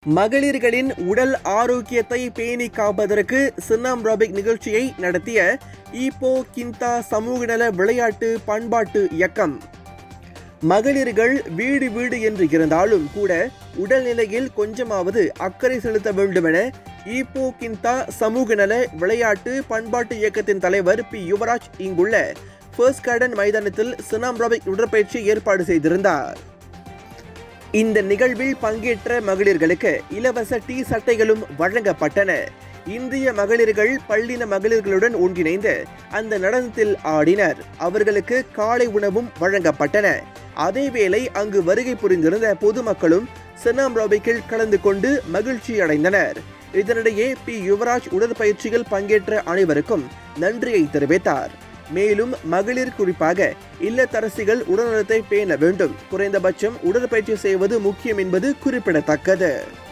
மகளிர்களின் உடல் ஆரோக்கியத்தை பேணி காப்பதற்கு சின்னாம் ராபிக் நிகழ்ச்சியை நடத்திய ஈப்போ கிந்தா சமூக நல விளையாட்டு பண்பாட்டு இயக்கம் மகளிர்கள் வீடு வீடு என்று இருந்தாலும் கூட உடல்நிலையில் கொஞ்சமாவது அக்கறை செலுத்த வேண்டுமென ஈப்போ கிந்தா சமூக நல விளையாட்டு பண்பாட்டு இயக்கத்தின் தலைவர் பி யுவராஜ் இங்குள்ள ஃபர்ஸ்ட் கார்டன் மைதானத்தில் சினாம் ராபிக் உடற்பயிற்சி ஏற்பாடு செய்திருந்தார் இந்த நிகழ்வில் பங்கேற்ற மகளிர்களுக்கு இலவச டீ சட்டைகளும் வழங்கப்பட்டன இந்திய மகளிர்கள் பள்ளின மகளிர்களுடன் ஒன்றிணைந்து அந்த நடனத்தில் ஆடினர் அவர்களுக்கு காலை உணவும் வழங்கப்பட்டன அதேவேளை அங்கு வருகை புரிந்திருந்த பொதுமக்களும் செனாம் ராபிக்கில் கலந்து கொண்டு மகிழ்ச்சி அடைந்தனர் இதனிடையே பி யுவராஜ் உடற்பயிற்சியில் பங்கேற்ற அனைவருக்கும் நன்றியை தெரிவித்தார் மேலும் மகளிர் குறிப்பாக இல்லத்தரசிகள் உடல்நலத்தை பேண வேண்டும் குறைந்தபட்சம் உடற்பயிற்சி செய்வது முக்கியம் என்பது குறிப்பிடத்தக்கது